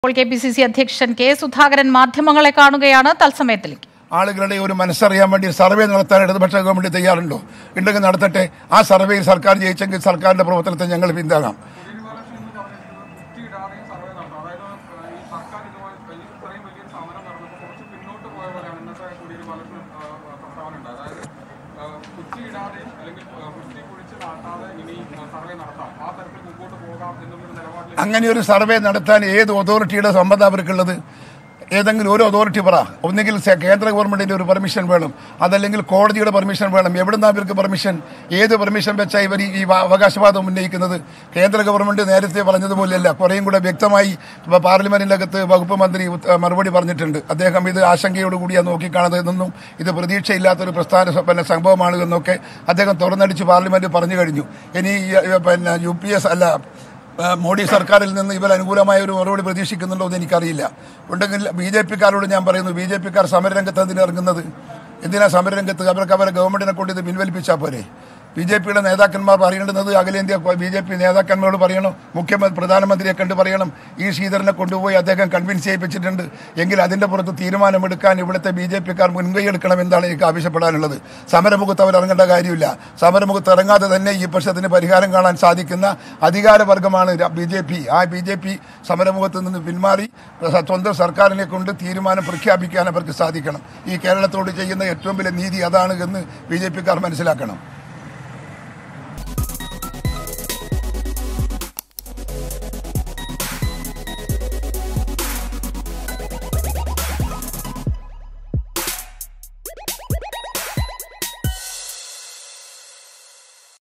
ഇപ്പോൾ K P C C അധ്യക്ഷൻ K Sudhakaran മാധ്യമങ്ങളെ കാണുകയാണ് തത്സമയത്തിലേക്ക് ആളുകളുടെ ഒരു മനസ്സറിയാൻ വേണ്ടി സർവേ നടത്താൻ ഇടതുപക്ഷ ഗവൺമെന്റ് തയ്യാറുണ്ടോ ഉണ്ടെങ്കിൽ നടത്തട്ടെ ആ സർവേയിൽ സർക്കാർ ജയിച്ചെങ്കിൽ സർക്കാരിന്റെ പ്രവർത്തനത്തെ ഞങ്ങൾ പിന്താങ്ങാം കുറ്റിയിടാതെയും സർവേ നടത്താം അതായത് ഈ സർക്കാർ ഇതുപോലെ ഈ ഇത്രയും വലിയൊരു സമരം നടന്നപ്പോൾ കുറച്ച് പിന്നോട്ട് പോയ പോലെയാണ് ഇന്നത്തെ കോടിയേരി ബാലകൃഷ്ണൻ ആ, ആ, പ്രസ്താവന ഉണ്ട് അതായത് ആ, കുറ്റിയിടാതെയും അല്ലെങ്കിൽ ആ, കുറ്റി കുഴിച്ച് നാട്ടാതെ ഇനി ആ, സർവേ നടത്താം ആ തരത്തിൽ മുമ്പോട്ട് പോകാം എന്നുള്ളൊരു നിലപാടിൽ അങ്ങനെ ഒരു സർവേ നടത്താൻ ഏത് അതോറിറ്റിയുടെ സമ്മതം അവർക്കുള്ളത് ഏതെങ്കിലും ഒരു അതോറിറ്റി പറ ഒന്നുകിൽ സെ- കേന്ദ്ര ഗവൺമെന്റിന്റെ ഒരു പെർമിഷൻ വേണം അതല്ലെങ്കിൽ കോടതിയുടെ പെർമിഷൻ വേണം എവിടുന്നാ ഇവർക്ക് പെർമിഷൻ ഏത് പെർമിഷൻ വെച്ചാൽ ഇവർ ഈ വ- അവകാശവാദം ഉന്നയിക്കുന്നത് കേന്ദ്ര ഗവൺമെന്റ് നേരത്തെ പറഞ്ഞതുപോലെയല്ല കുറേയും കൂടെ വ്യക്തമായി ഇപ്പൊ പാർലമെന്റിനകത്ത് വകുപ്പ് മന്ത്രി ഉത്ത- മറുപടി പറഞ്ഞിട്ടുണ്ട് അദ്ദേഹം ഇത് ആശങ്കയോടുകൂടിയാണ് നോക്കിക്കാണുന്നതെന്നും ഇത് പ്രതീക്ഷയില്ലാത്തൊരു പ്രസ്ഥാന സ- പിന്നെ സംഭവമാണ് എന്നൊക്കെ അദ്ദേഹം തുറന്നടിച്ച് പാർലമെന്റ് പറഞ്ഞു കഴിഞ്ഞു ഇനി ഈ, പിന്നെ യു പി എസ് അല്ല ആ, മോഡി സർക്കാരിൽ നിന്ന് ഇവർ അനുകൂലമായ ഒരു മറുപടി പ്രതീക്ഷിക്കുന്നുണ്ടോ എന്ന് എനിക്കറിയില്ല ഉണ്ടെങ്കിൽ ബി ജെ പിക്കാരോട് ഞാൻ പറയുന്നു ബി ജെ പിക്കാർ സമരരംഗത്ത് എന്തിനാ ഇറങ്ങുന്നത് എന്തിനാ സമരരംഗത്ത് അവർക്ക് അവരെ ഗവൺമെന്റിനെ കൊണ്ട് ഇത് പിൻവലിപ്പിച്ചാൽ പോരെ ബി ജെ പിയുടെ നേതാക്കന്മാർ പറയേണ്ടുന്നത് അഖിലേന്ത്യാ ബി ജെ പി നേതാക്കന്മാരോട് പറയണം മുഖ്യമന്ത്രി പ്രധാനമന്ത്രിയെ കണ്ട് പറയണം ഈ ശ്രീധരനെ കൊണ്ടുപോയി അദ്ദേഹം കൺവിൻസ് ചെയ്യിപ്പിച്ചിട്ടുണ്ട് എങ്കിൽ അതിന്റെ പുറത്ത് തീരുമാനമെടുക്കാൻ ഇവിടുത്തെ ബി ജെ പിക്കാർ മുൻകൈ എടുക്കണം എന്നാണ് എനിക്ക് ആവശ്യപ്പെടാനുള്ളത് സമരമുഖത്ത് അവർ ഇറങ്ങേണ്ട കാര്യമില്ല സമരമുഖത്ത് ഇറങ്ങാതെ തന്നെ ഈ പ്രശ്നത്തിന് പരിഹാരം കാണാൻ സാധിക്കുന്ന അധികാരവർഗമാണ് ബി ജെ പി ആ ബി ജെ പി സമരമുഖത്ത് നിന്ന് പിന്മാറി സ്വന്തം സർക്കാരിനെ കൊണ്ട് തീരുമാനം പ്രഖ്യാപിക്കാൻ അവർക്ക് സാധിക്കണം ഈ കേരളത്തോട് ചെയ്യുന്ന ഏറ്റവും വലിയ നീതി അതാണ് എന്ന് ബി ജെ പിക്കാർ മനസ്സിലാക്കണം